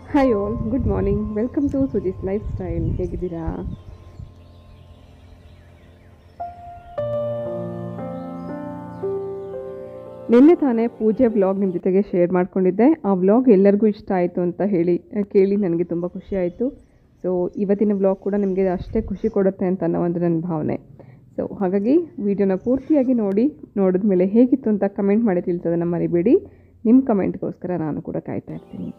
Hi all good morning welcome to Suji's lifestyle ಹೇಗಿದ್ದೀರಾ ನಿನ್ನೆ ತಾನೇ ಪೂಜೆ ವ್ಲಾಗ್ ನಿಮ್ಮ ಜೊತೆಗೆ ಶೇರ್ ಮಾಡ್ಕೊಂಡಿದ್ದೆ ಆ ವ್ಲಾಗ್ ಎಲ್ಲರಿಗೂ ಇಷ್ಟ ಆಯಿತು ಅಂತ ಹೇಳಿ ಕೇಳಿ ನನಗೆ ತುಂಬ ಖುಷಿ ಆಯಿತು ಸೊ ಇವತ್ತಿನ ವ್ಲಾಗ್ ಕೂಡ ನಿಮಗೆ ಅಷ್ಟೇ ಖುಷಿ ಕೊಡುತ್ತೆ ಅಂತ ಅನ್ನೋ ಒಂದು ನನ್ನ ಭಾವನೆ ಸೊ ಹಾಗಾಗಿ ವಿಡಿಯೋನ ಪೂರ್ತಿಯಾಗಿ ನೋಡಿ ನೋಡಿದ ಮೇಲೆ ಹೇಗಿತ್ತು ಅಂತ ಕಮೆಂಟ್ ಮಾಡಿ ತಿಳಿಸೋದನ್ನು ಮರಿಬೇಡಿ ನಿಮ್ಮ ಕಮೆಂಟ್ಗೋಸ್ಕರ ನಾನು ಕೂಡ ಕಾಯ್ತಾ ಇರ್ತೀನಿ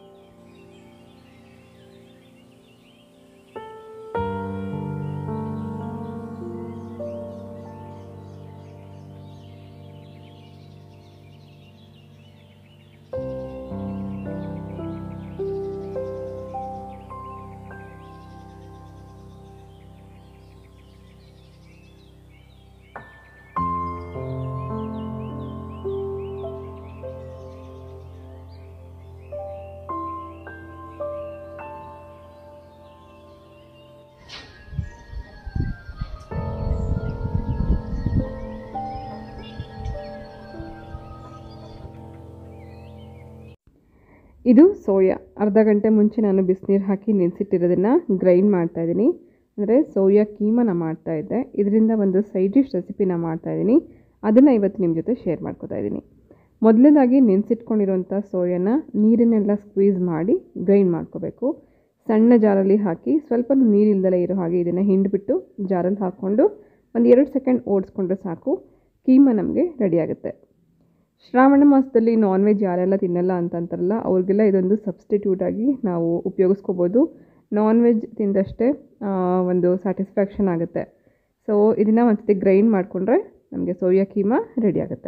ಇದು ಸೋಯಾ ಅರ್ಧ ಗಂಟೆ ಮುಂಚೆ ನಾನು ಬಿಸಿನೀರು ಹಾಕಿ ನೆನೆಸಿಟ್ಟಿರೋದನ್ನು ಗ್ರೈಂಡ್ ಮಾಡ್ತಾ ಇದ್ದೀನಿ ಅಂದರೆ ಸೋಯಾ ಕೀಮನ ಮಾಡ್ತಾ ಇದ್ದೆ ಇದರಿಂದ ಒಂದು ಸೈಡ್ ಡಿಶ್ ರೆಸಿಪಿನ ಮಾಡ್ತಾ ಇದ್ದೀನಿ ಅದನ್ನು ಇವತ್ತು ನಿಮ್ಮ ಜೊತೆ ಶೇರ್ ಮಾಡ್ಕೋತಾ ಇದ್ದೀನಿ ಮೊದಲನೇದಾಗಿ ನೆನೆಸಿಟ್ಕೊಂಡಿರೋಂಥ ಸೋಯಾನ ನೀರನ್ನೆಲ್ಲ ಸ್ಕ್ವೀಸ್ ಮಾಡಿ ಗ್ರೈಂಡ್ ಮಾಡ್ಕೋಬೇಕು ಸಣ್ಣ ಜಾರಲ್ಲಿ ಹಾಕಿ ಸ್ವಲ್ಪ ನೀರಿಲ್ದಲೇ ಇರೋ ಹಾಗೆ ಇದನ್ನು ಹಿಂಡ್ಬಿಟ್ಟು ಜಾರಲ್ಲಿ ಹಾಕ್ಕೊಂಡು ಒಂದು ಎರಡು ಸೆಕೆಂಡ್ ಓಡಿಸ್ಕೊಂಡ್ರೆ ಸಾಕು ಕೀಮ ನಮಗೆ ರೆಡಿಯಾಗುತ್ತೆ ಶ್ರಾವಣ ಮಾಸದಲ್ಲಿ ನಾನ್ ವೆಜ್ ಯಾರೆಲ್ಲ ತಿನ್ನಲ್ಲ ಅಂತ ಅಂತಾರಲ್ಲ ಅವ್ರಿಗೆಲ್ಲ ಇದೊಂದು ಸಬ್ಸ್ಟಿಟ್ಯೂಟ್ ಆಗಿ ನಾವು ಉಪಯೋಗಿಸ್ಕೋಬೋದು ನಾನ್ ವೆಜ್ ತಿಂದಷ್ಟೇ ಆ, ಒಂದು ಸ್ಯಾಟಿಸ್ಫ್ಯಾಕ್ಷನ್ ಆಗುತ್ತೆ ಸೊ ಇದನ್ನು ಒಂದ್ಸತಿ ಗ್ರೈಂಡ್ ಮಾಡಿಕೊಂಡ್ರೆ ನಮಗೆ ಸೋಯಾ ಕೀಮಾ ರೆಡಿ ಆಗುತ್ತೆ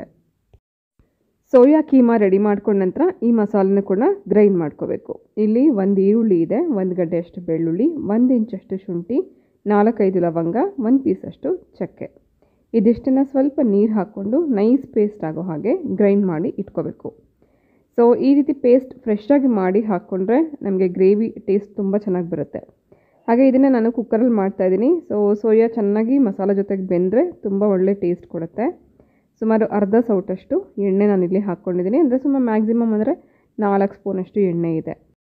ಸೋಯಾ ಕೀಮಾ ರೆಡಿ ಮಾಡ್ಕೊಂಡ ನಂತರ ಈ ಮಸಾಲೆನ ಕೂಡ ಗ್ರೈಂಡ್ ಮಾಡ್ಕೋಬೇಕು ಇಲ್ಲಿ ಒಂದು ಈರುಳ್ಳಿ ಇದೆ ಒಂದು ಗಡ್ಡೆಯಷ್ಟು ಬೆಳ್ಳುಳ್ಳಿ ಒಂದು ಇಂಚಷ್ಟು ಶುಂಠಿ ನಾಲ್ಕೈದು ಲವಂಗ ಒಂದು ಪೀಸಷ್ಟು ಚಕ್ಕೆ ಇದಿಷ್ಟನ್ನು ಸ್ವಲ್ಪ ನೀರು ಹಾಕ್ಕೊಂಡು ನೈಸ್ ಪೇಸ್ಟ್ ಆಗೋ ಹಾಗೆ ಗ್ರೈಂಡ್ ಮಾಡಿ ಇಟ್ಕೋಬೇಕು ಸೊ ಈ ರೀತಿ ಪೇಸ್ಟ್ ಫ್ರೆಶ್ ಆಗಿ ಮಾಡಿ ಹಾಕ್ಕೊಂಡ್ರೆ ನಮಗೆ ಗ್ರೇವಿ ಟೇಸ್ಟ್ ತುಂಬ ಚೆನ್ನಾಗಿ ಬರುತ್ತೆ ಹಾಗೆ ಇದನ್ನು ನಾನು ಕುಕ್ಕರಲ್ಲಿ ಮಾಡ್ತಾಯಿದ್ದೀನಿ ಸೊ ಸೋಯಾ ಚೆನ್ನಾಗಿ ಮಸಾಲೆ ಜೊತೆಗೆ ಬೆಂದರೆ ತುಂಬ ಒಳ್ಳೆ ಟೇಸ್ಟ್ ಕೊಡುತ್ತೆ ಸುಮಾರು ಅರ್ಧ ಸೌಟಷ್ಟು ಎಣ್ಣೆ ನಾನಿಲ್ಲಿ ಹಾಕ್ಕೊಂಡಿದ್ದೀನಿ ಅಂದರೆ ಸುಮಾರು ಮ್ಯಾಕ್ಸಿಮಮ್ ಅಂದರೆ ನಾಲ್ಕು ಸ್ಪೂನಷ್ಟು ಎಣ್ಣೆ ಇದೆ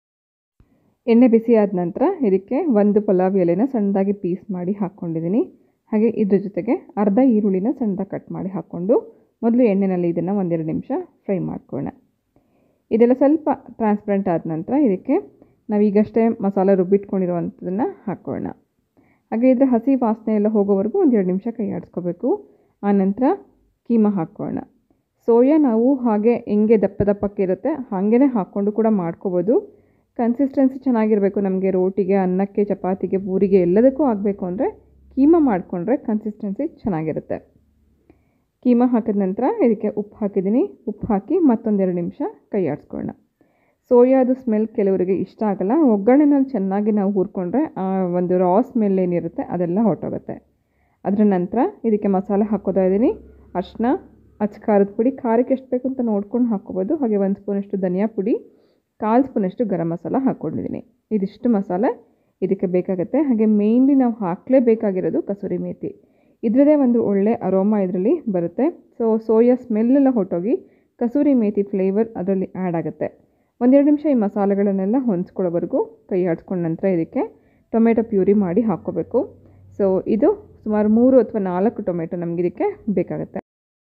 ಎಣ್ಣೆ ಬಿಸಿ ಆದ ನಂತರ ಇದಕ್ಕೆ ಒಂದು ಪಲಾವ್ ಎಲೆನ ಸಣ್ಣದಾಗಿ ಪೀಸ್ ಮಾಡಿ ಹಾಕ್ಕೊಂಡಿದ್ದೀನಿ ಹಾಗೆ ಇದ್ರ ಜೊತೆಗೆ ಅರ್ಧ ಈರುಳ್ಳಿನ ಸಣ್ಣದಾಗಿ ಕಟ್ ಮಾಡಿ ಹಾಕ್ಕೊಂಡು ಮೊದಲು ಎಣ್ಣೆನಲ್ಲಿ ಇದನ್ನು ಒಂದೆರಡು ನಿಮಿಷ ಫ್ರೈ ಮಾಡ್ಕೊಳ್ಳೋಣ ಇದೆಲ್ಲ ಸ್ವಲ್ಪ ಟ್ರಾನ್ಸ್ಪರೆಂಟ್ ಆದ ನಂತರ ಇದಕ್ಕೆ ನಾವೀಗಷ್ಟೇ ಮಸಾಲೆ ರುಬ್ಬಿಟ್ಕೊಂಡಿರುವಂಥದ್ದನ್ನು ಹಾಕ್ಕೊಳ್ಳೋಣ ಹಾಗೆ ಇದರ ಹಸಿ ವಾಸನೆ ಎಲ್ಲ ಹೋಗೋವರೆಗೂ ಒಂದೆರಡು ನಿಮಿಷ ಕೈ ಆಡಿಸ್ಕೋಬೇಕು ಆನಂತರ ಕೀಮಾ ಹಾಕ್ಕೊಳ್ಳೋಣ ಸೋಯಾ ನಾವು ಹಾಗೆ ಹೆಂಗೆ ದಪ್ಪ ದಪ್ಪಕ್ಕೆ ಇರುತ್ತೆ ಹಾಗೇ ಹಾಕ್ಕೊಂಡು ಕೂಡ ಮಾಡ್ಕೋಬೋದು ಕನ್ಸಿಸ್ಟೆನ್ಸಿ ಚೆನ್ನಾಗಿರಬೇಕು ನಮಗೆ ರೋಟಿಗೆ ಅನ್ನಕ್ಕೆ ಚಪಾತಿಗೆ ಪೂರಿಗೆ ಎಲ್ಲದಕ್ಕೂ ಆಗಬೇಕು ಅಂದರೆ ಕೀಮಾ ಮಾಡಿಕೊಂಡ್ರೆ ಕನ್ಸಿಸ್ಟೆನ್ಸಿ ಚೆನ್ನಾಗಿರುತ್ತೆ ಕೀಮಾ ಹಾಕಿದ ನಂತರ ಇದಕ್ಕೆ ಉಪ್ಪು ಹಾಕಿದ್ದೀನಿ ಉಪ್ಪು ಹಾಕಿ ಮತ್ತೊಂದೆರಡು ನಿಮಿಷ ಕೈ ಆಡಿಸ್ಕೊಳ್ಳೋಣ ಸೋಯಾದು ಸ್ಮೆಲ್ ಕೆಲವರಿಗೆ ಇಷ್ಟ ಆಗಲ್ಲ ಒಗ್ಗರಣೆನಲ್ಲಿ ಚೆನ್ನಾಗಿ ನಾವು ಹುರ್ಕೊಂಡ್ರೆ ಆ ಒಂದು ರಾ ಸ್ಮೆಲ್ ಏನಿರುತ್ತೆ ಅದೆಲ್ಲ ಹೊರಟೋಗುತ್ತೆ ಅದರ ನಂತರ ಇದಕ್ಕೆ ಮಸಾಲೆ ಹಾಕೋತಾ ಇದ್ದೀನಿ ಅರಿಶಿನ ಅಚ್ಚ ಖಾರದ ಪುಡಿ ಖಾರಕ್ಕೆ ಎಷ್ಟು ಬೇಕು ಅಂತ ನೋಡ್ಕೊಂಡು ಹಾಕ್ಕೋಬೋದು ಹಾಗೆ ಒಂದು ಸ್ಪೂನಷ್ಟು ಧನಿಯಾ ಪುಡಿ ಕಾಲು ಸ್ಪೂನಷ್ಟು ಗರಂ ಮಸಾಲ ಹಾಕ್ಕೊಂಡಿದ್ದೀನಿ ಇದಿಷ್ಟು ಮಸಾಲೆ ಇದಕ್ಕೆ ಬೇಕಾಗುತ್ತೆ ಹಾಗೆ ಮೇಯ್ನ್ಲಿ ನಾವು ಹಾಕಲೇಬೇಕಾಗಿರೋದು ಕಸೂರಿ ಮೇಥಿ ಇದರದೇ ಒಂದು ಒಳ್ಳೆ ಅರೋಮಾ ಇದರಲ್ಲಿ ಬರುತ್ತೆ ಸೊ ಸೋಯಾ ಸ್ಮೆಲ್ಲೆಲ್ಲ ಹೊಟ್ಟೋಗಿ ಕಸೂರಿ ಮೇಥಿ ಫ್ಲೇವರ್ ಅದರಲ್ಲಿ ಆ್ಯಡ್ ಆಗುತ್ತೆ ಒಂದೆರಡು ನಿಮಿಷ ಈ ಮಸಾಲೆಗಳನ್ನೆಲ್ಲ ಹೊಂದ್ಕೊಳ್ಳೋವರೆಗೂ ಕೈ ಆಡಿಸ್ಕೊಂಡ ನಂತರ ಇದಕ್ಕೆ ಟೊಮೆಟೊ ಪ್ಯೂರಿ ಮಾಡಿ ಹಾಕ್ಕೋಬೇಕು ಸೊ ಇದು ಸುಮಾರು ಮೂರು ಅಥವಾ ನಾಲ್ಕು ಟೊಮೆಟೊ ನಮಗೆ ಇದಕ್ಕೆ ಬೇಕಾಗುತ್ತೆ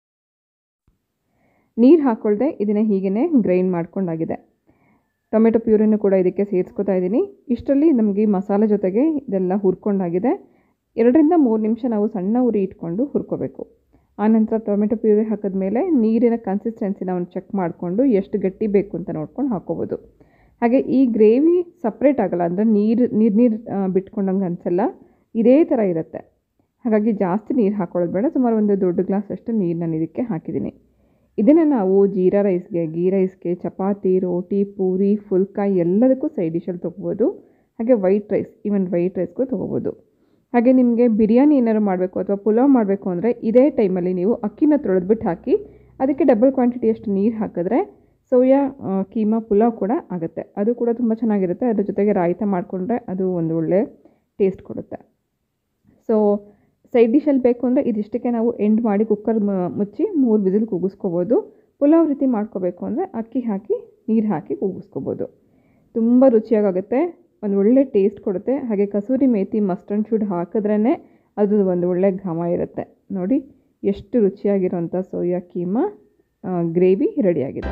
ನೀರು ಹಾಕ್ಕೊಳ್ದೆ ಇದನ್ನು ಹೀಗೇ ಗ್ರೈಂಡ್ ಮಾಡ್ಕೊಂಡಾಗಿದೆ ಟೊಮೆಟೊ ಪ್ಯೂರಿನೂ ಕೂಡ ಇದಕ್ಕೆ ಸೇರಿಸ್ಕೊತಾ ಇದ್ದೀನಿ ಇಷ್ಟರಲ್ಲಿ ನಮಗೆ ಈ ಮಸಾಲೆ ಜೊತೆಗೆ ಇದೆಲ್ಲ ಹುರ್ಕೊಂಡಾಗಿದೆ ಎರಡರಿಂದ ಮೂರು ನಿಮಿಷ ನಾವು ಸಣ್ಣ ಉರಿ ಇಟ್ಕೊಂಡು ಹುರ್ಕೋಬೇಕು ಆನಂತರ ಟೊಮೆಟೊ ಪ್ಯೂರಿ ಹಾಕಿದ್ಮೇಲೆ ನೀರಿನ ಕನ್ಸಿಸ್ಟೆನ್ಸಿನ ಒಂದು ಚೆಕ್ ಮಾಡಿಕೊಂಡು ಎಷ್ಟು ಗಟ್ಟಿ ಬೇಕು ಅಂತ ನೋಡ್ಕೊಂಡು ಹಾಕ್ಕೋಬೋದು ಹಾಗೆ ಈ ಗ್ರೇವಿ ಸಪ್ರೇಟ್ ಆಗಲ್ಲ ಅಂದರೆ ನೀರು ನೀರು ನೀರು ಬಿಟ್ಕೊಂಡಂಗೆ ಅನಿಸಲ್ಲ ಇದೇ ಥರ ಇರುತ್ತೆ ಹಾಗಾಗಿ ಜಾಸ್ತಿ ನೀರು ಹಾಕ್ಕೊಳ್ಳೋದು ಬೇಡ ಸುಮಾರು ಒಂದು ದೊಡ್ಡ ಗ್ಲಾಸ್ ಅಷ್ಟು ನೀರು ನಾನು ಇದಕ್ಕೆ ಹಾಕಿದ್ದೀನಿ ಇದನ್ನು ನಾವು ಜೀರಾ ರೈಸ್ಗೆ ಗೀ ರೈಸ್ಗೆ ಚಪಾತಿ ರೋಟಿ ಪೂರಿ ಫುಲ್ಕಾಯಿ ಎಲ್ಲದಕ್ಕೂ ಸೈಡ್ ಡಿಶಲ್ಲಿ ತೊಗೋಬೋದು ಹಾಗೆ ವೈಟ್ ರೈಸ್ ಈವನ್ ವೈಟ್ ರೈಸ್ಗೂ ತೊಗೋಬೋದು ಹಾಗೆ ನಿಮಗೆ ಬಿರಿಯಾನಿ ಏನಾದ್ರು ಮಾಡಬೇಕು ಅಥವಾ ಪುಲಾವ್ ಮಾಡಬೇಕು ಅಂದರೆ ಇದೇ ಟೈಮಲ್ಲಿ ನೀವು ಅಕ್ಕಿನ ತೊಳೆದ್ಬಿಟ್ಟು ಹಾಕಿ ಅದಕ್ಕೆ ಡಬಲ್ ಕ್ವಾಂಟಿಟಿಯಷ್ಟು ನೀರು ಹಾಕಿದ್ರೆ ಸೋಯಾ ಆ, ಕೀಮಾ ಪುಲಾವ್ ಕೂಡ ಆಗುತ್ತೆ ಅದು ಕೂಡ ತುಂಬ ಚೆನ್ನಾಗಿರುತ್ತೆ ಅದ್ರ ಜೊತೆಗೆ ರಾಯ್ತ ಮಾಡಿಕೊಂಡ್ರೆ ಅದು ಒಂದು ಒಳ್ಳೆ ಟೇಸ್ಟ್ ಕೊಡುತ್ತೆ ಸೊ ಸೈಡ್ ಡಿಶಲ್ಲಿ ಬೇಕು ಅಂದರೆ ಇದಿಷ್ಟಕ್ಕೆ ನಾವು ಎಂಡ್ ಮಾಡಿ ಕುಕ್ಕರ್ ಮುಚ್ಚಿ ಮೂರು ವಿಸಿಲ್ ಕೂಗಿಸ್ಕೋಬೋದು ಪುಲಾವ್ ರೀತಿ ಮಾಡ್ಕೋಬೇಕು ಅಂದರೆ ಅಕ್ಕಿ ಹಾಕಿ ನೀರು ಹಾಕಿ ಕೂಗಿಸ್ಕೋಬೋದು ತುಂಬ ರುಚಿಯಾಗುತ್ತೆ ಒಂದು ಒಳ್ಳೆ ಟೇಸ್ಟ್ ಕೊಡುತ್ತೆ ಹಾಗೆ ಕಸೂರಿ ಮೇಥಿ ಮಸ್ಟರ್ಡ್ ಶುಡ್ ಹಾಕಿದ್ರೇ ಅದು ಒಂದು ಒಳ್ಳೆ ಘಮ ಇರುತ್ತೆ ನೋಡಿ ಎಷ್ಟು ರುಚಿಯಾಗಿರೋಂಥ ಸೋಯಾ ಕೀಮಾ ಗ್ರೇವಿ ರೆಡಿಯಾಗಿದೆ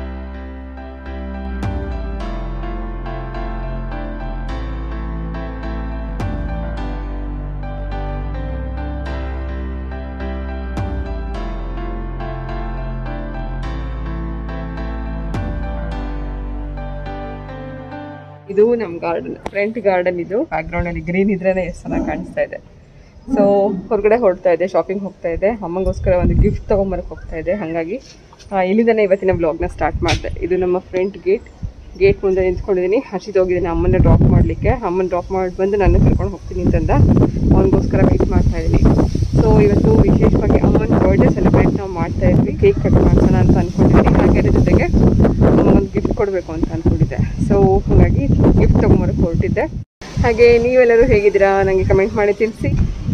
ಇದು ನಮ್ಮ ಗಾರ್ಡನ್ ಫ್ರಂಟ್ ಗಾರ್ಡನ್ ಇದು ಬ್ಯಾಕ್ಗ್ರೌಂಡ್ ಅಲ್ಲಿ ಗ್ರೀನ್ ಇದ್ರೇನೆ ಎಷ್ಟು ಚೆನ್ನಾಗಿ ಕಾಣಿಸ್ತಾ ಇದೆ ಸೊ ಹೊರಗಡೆ ಹೊರಡ್ತಾ ಇದೆ ಶಾಪಿಂಗ್ ಹೋಗ್ತಾ ಇದೆ ಅಮ್ಮಂಗೋಸ್ಕರ ಒಂದು ಗಿಫ್ಟ್ ತೊಗೊಂಬರಕ್ಕೆ ಹೋಗ್ತಾ ಇದೆ ಹಾಗಾಗಿ ಆ, ಇಲ್ಲಿಂದನೇ ಇವತ್ತಿನ ಬ್ಲಾಗ್ನ ಸ್ಟಾರ್ಟ್ ಮಾಡಿದೆ ಇದು ನಮ್ಮ ಫ್ರಂಟ್ ಗೇಟ್ ಗೇಟ್ ಮುಂದೆ ನಿಂತ್ಕೊಂಡಿದ್ದೀನಿ ಹಸಿದು ಹೋಗಿದ್ದೀನಿ ಅಮ್ಮನ ಡ್ರಾಪ್ ಮಾಡಲಿಕ್ಕೆ ಅಮ್ಮನ ಡ್ರಾಪ್ ಮಾಡಿ ಬಂದು ನನ್ನ ಕರ್ಕೊಂಡು ಹೋಗ್ತೀನಿ ಅಂತಂದ ಅವನಿಗೋಸ್ಕರ ವೆಯ್ಟ್ ಮಾಡ್ತಾ ಇದ್ದೀನಿ ಸೊ ಇವತ್ತು ವಿಶೇಷವಾಗಿ ಅಮ್ಮನ ಬರ್ಡೇ ಸೆಲೆಬ್ರೇಟ್ ನಾವು ಮಾಡ್ತಾ ಇದ್ವಿ ಕೇಕ್ ಕಟ್ ಮಾಡ್ಸೋಣ ಅಂತ ಅಂದ್ಕೊಂಡಿದ್ದೀನಿ ಹಾಗೆ ಅದ್ರ ಜೊತೆಗೆ ಒಂದು ಗಿಫ್ಟ್ ಕೊಡಬೇಕು ಅಂತ ಅಂದ್ಕೊಂಡಿದ್ದೆ ಸೊ ಹಾಗಾಗಿ ಗಿಫ್ಟ್ ತೊಗೊಂಬರಕ್ಕೆ ಹೊರಟಿದ್ದೆ ಹಾಗೆ ನೀವೆಲ್ಲರೂ ಹೇಗಿದ್ದೀರಾ ನನಗೆ ಕಮೆಂಟ್ ಮಾಡಿ ತಿಳಿಸಿ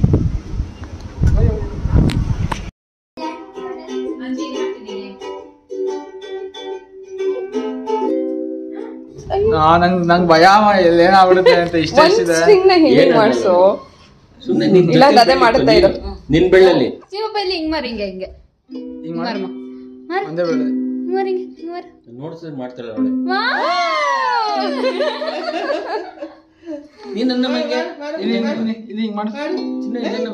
ಆ, ನಂಗ್ ನಂಗ್ ಭಯ ಎಲ್ಲಿ ಏನಾಗ್ಬಿಡುತ್ತೆ ಅಂತ ಇಷ್ಟ ಇಷ್ಟಿದೆ ಸ್ಟ್ರಿಂಗ್ನ ಹಿಂಗೆ ಮಾಡಿಸು ಸುಮ್ನೆ ನಿನ್ ಇಲ್ಲ ಜೊತೆ ಅದೇ ಮಾಡುತ್ತಾ ಇರು ನಿನ್ ಬೆಳ್ಳಲ್ಲಿ ಶಿವಪ್ಪ ಇಲ್ಲಿ ಹಿಂಗ್ ಮಾರು ಹಿಂಗೆ ಹಿಂಗೆ ಹಿಂಗ್ ಮಾಡಿ ಮಾರಮ್ಮ ಮಾರು ಒಂದೇ ಬೆಳೆ ಹಿಂಗ್ ಮಾರು ಹಿಂಗೆ ಹಿಂಗ್ ಮಾರು ನೋಡ್ಸಿದ್ರೆ ಮಾಡ್ತಾಳೆ ಅವಳೆ ವಾವ್! ನೀನ್ ನನ್ನ ಮಂಗೆ ಇಲ್ಲಿ ಇಲ್ಲಿ- ಇಲ್ಲಿ- ಇಲ್ಲಿ ಹಿಂಗ್ ಮಾಡು ಚಿನ್ನ ಇದೇನವ?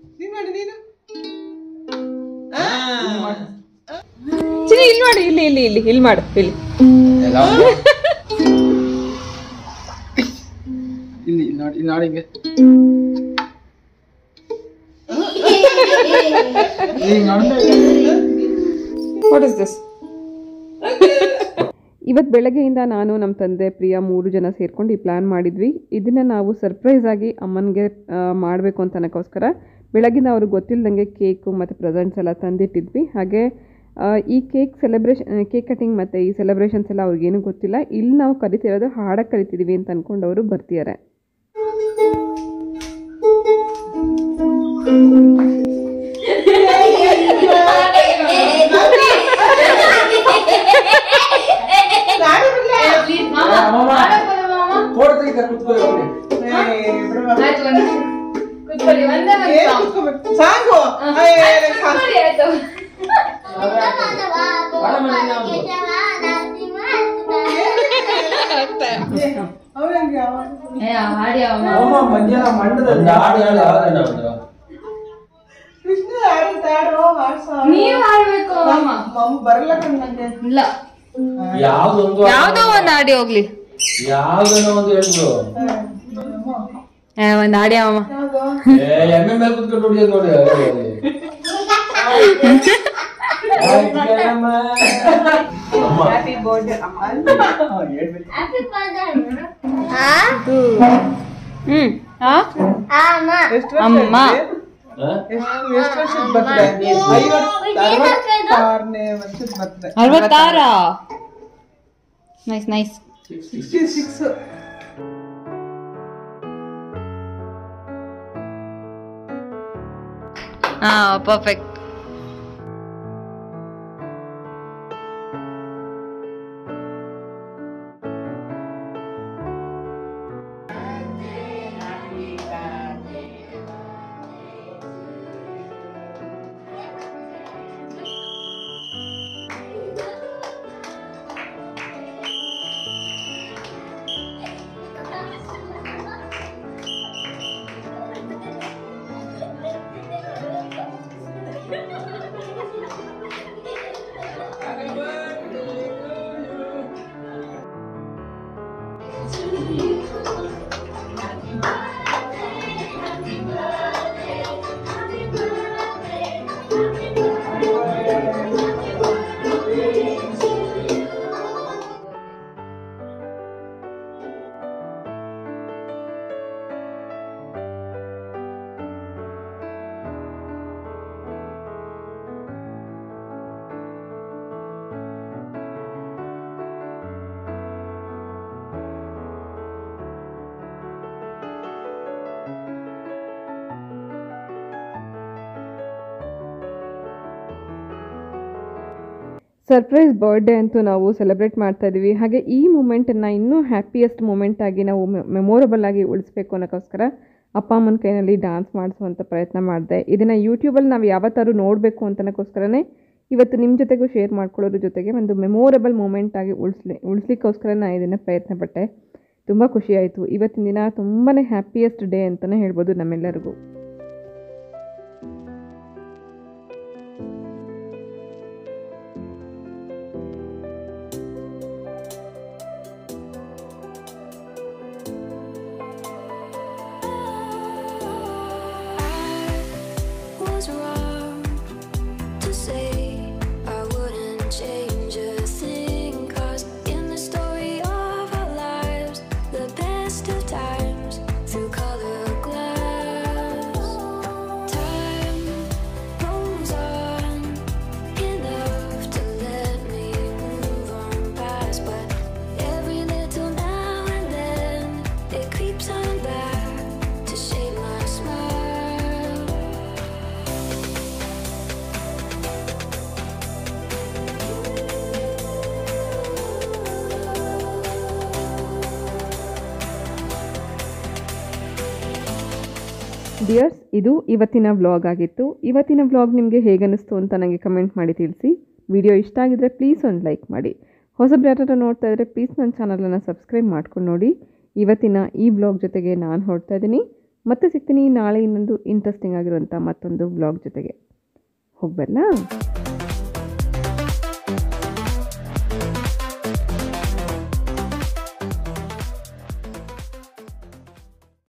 ಚಿನಿ ಇಲ್ಲಿ ಮಾಡಿ ಇಲ್ಲಿ ಇಲ್ಲಿ ಇಲ್ಲಿ ಇಲ್ಲಿ ಮಾಡು ಇಲ್ಲಿ ಎಲ್ಲ ಇಲ್ಲಿ ಇಲ್ಲಿ ನೋಡಿ ಇಲ್ಲಿ ನೋಡಿ ಹಿಂಗೆ ಇಲ್ಲಿ ಹಿಂಗ್ ಮಾಡು ವಾಟ್ ಇಸ್ ದಿಸ್ ಇವತ್ತು ಬೆಳಗ್ಗೆಯಿಂದ ನಾನು ನಮ್ಮ ತಂದೆ ಪ್ರಿಯಾ ಮೂರು ಜನ ಸೇರ್ಕೊಂಡು ಈ ಪ್ಲ್ಯಾನ್ ಮಾಡಿದ್ವಿ ಇದನ್ನು ನಾವು ಸರ್ಪ್ರೈಸ್ ಆಗಿ ಅಮ್ಮನಿಗೆ ಮಾಡಬೇಕು ಅಂತ ಅನ್ನೋಕ್ಕೋಸ್ಕರ ಬೆಳಗಿಂದ ಅವ್ರಿಗೆ ಗೊತ್ತಿಲ್ಲದಂಗೆ ಕೇಕು ಮತ್ತು ಪ್ರೆಸೆಂಟ್ಸ್ ಎಲ್ಲ ತಂದಿಟ್ಟಿದ್ವಿ ಹಾಗೆ ಆ, ಈ ಕೇಕ್ ಸೆಲೆಬ್ರೇಷನ್ ಕೇಕ್ ಕಟಿಂಗ್ ಮತ್ತು ಈ ಸೆಲೆಬ್ರೇಷನ್ಸ್ ಎಲ್ಲ ಅವ್ರಿಗೇನು ಗೊತ್ತಿಲ್ಲ ಇಲ್ಲಿ ನಾವು ಕರಿತಿರೋದು ಹಾಡಕ್ಕೆ ಕರಿತಿದ್ದೀವಿ ಅಂತ ಅಂದ್ಕೊಂಡು ಅವರು ಬರ್ತಿದ್ದಾರೆ ಫೋಟೋ ತೆಗಿತಾ ಕುತ್ಕೊಳ್ಳಿ ಅವ್ರೆ. ಆಯ್ತು, ಒಂದು ನಿಮಿಷ. ಕೂತ್ಕೊಳ್ಳಿ, ಒಂದೇ ಒಂದು song. ಕೂತ್ಕೊಳ್ಳಿ, ಆಯ್ತು. ಬಾಳ ಮನೆ ನಾವು. ಏ, ಹಾಡಿ ಅಮ್ಮ. ಒಂದು ಹಾಡು ಹೇಳು ಯಾವ್ದಾನ ಒಂದು. ನೀವ್ ಹಾಡ್ಬೇಕು ಅಮ್ಮ. ಇಲ್ಲ ಯಾವ್ದೊಂದು ಯಾವ್ದೋ ಒಂದ್ ಹಾಡಿ ಹೋಗ್ಲಿ ಯಾವ್ದನ್ನ ಒಂದು ಹೇಳ್ಬಿಡು ಏ, ಒಂದ್ ಹಾಡಿ ಅಮ್ಮ ಏ, ಎಮ್ಮೆ ಮೇಲೆ ಕುತ್ಕೊಂಡು ಹೊಡಿಯೋದು ನೋಡಿ ಅಲ್ಲಿ. ಅಮ್ಮ. ಅಮ್ಮ. ಹ್ಮ್ ಆ? ಅಮ್ಮ ಹ? ಅರವತ್ತಾರ ನೈಸ್ ನೈಸ್ ಹಾ ಪರ್ಫೆಕ್ಟ್ ಸರ್ಪ್ರೈಸ್ ಬರ್ಡೇ ಅಂತೂ ನಾವು ಸೆಲೆಬ್ರೇಟ್ ಮಾಡ್ತಾ ಇದ್ದೀವಿ ಹಾಗೆ ಈ ಮೂಮೆಂಟನ್ನು ಇನ್ನೂ ಹ್ಯಾಪಿಯೆಸ್ಟ್ ಮೂಮೆಂಟ್ ಆಗಿ ನಾವು ಮೆಮೊರಬಲ್ ಆಗಿ ಉಳಿಸ್ಬೇಕು ಅನ್ನೋಕ್ಕೋಸ್ಕರ ಅಪ್ಪ ಅಮ್ಮನ ಕೈನಲ್ಲಿ ಡಾನ್ಸ್ ಮಾಡಿಸುವಂಥ ಪ್ರಯತ್ನ ಮಾಡಿದೆ ಇದನ್ನು ಯೂಟ್ಯೂಬಲ್ಲಿ ನಾವು ಯಾವತ್ತಾದ್ರು ನೋಡಬೇಕು ಅಂತನಕ್ಕೋಸ್ಕರನೇ ಇವತ್ತು ನಿಮ್ಮ ಜೊತೆಗೂ ಶೇರ್ ಮಾಡ್ಕೊಳ್ಳೋದ್ರ ಜೊತೆಗೆ ಒಂದು ಮೆಮೊರಬಲ್ ಮೂಮೆಂಟ್ ಆಗಿ ಉಳಿಸ್ಲಿ ಉಳಿಸ್ಲಿಕ್ಕೋಸ್ಕರ ನಾನು ಇದನ್ನು ಪ್ರಯತ್ನ ಪಟ್ಟೆ ತುಂಬ ಖುಷಿಯಾಯಿತು ಇವತ್ತಿನ ದಿನ ತುಂಬಾ ಹ್ಯಾಪಿಯೆಸ್ಟ್ ಡೇ ಅಂತಲೇ ಹೇಳ್ಬೋದು ನಮ್ಮೆಲ್ಲರಿಗೂ was wrong to say I wouldn't change a thing. Cause in the story of our lives, the best of times through color glass, time goes on enough to let me move on past. But every little now and then, it creeps on back to shape my smile. Dears ಇದು ಇವತ್ತಿನ vlog ಆಗಿತ್ತು ಇವತ್ತಿನ vlog ನಿಮಗೆ ಹೇಗನ್ನಿಸ್ತು ಅಂತ ನನಗೆ comment ಮಾಡಿ ತಿಳಿಸಿ video ಇಷ್ಟ ಆಗಿದ್ರೆ ಪ್ಲೀಸ್ ಒಂದು ಲೈಕ್ ಮಾಡಿ ಹೊಸಬ್ರು ಯಾರಾದ್ರೂ ನೋಡ್ತಾ ಇದ್ದರೆ ಪ್ಲೀಸ್ ನನ್ನ ಚಾನಲನ್ನು ಸಬ್ಸ್ಕ್ರೈಬ್ ಮಾಡ್ಕೊಂಡು ನೋಡಿ ಇವತ್ತಿನ ಈ ವ್ಲಾಗ್ ಜೊತೆಗೆ ನಾನು ಹೊರಡ್ತಾ ಇದ್ದೀನಿ ಮತ್ತೆ ಸಿಗ್ತೀನಿ ನಾಳೆ ಇನ್ನೊಂದು ಇಂಟ್ರೆಸ್ಟಿಂಗ್ ಆಗಿರುವಂಥ ಮತ್ತೊಂದು ವ್ಲಾಗ್ ಜೊತೆಗೆ ಹೋಗ್ಬರ್ಲಾ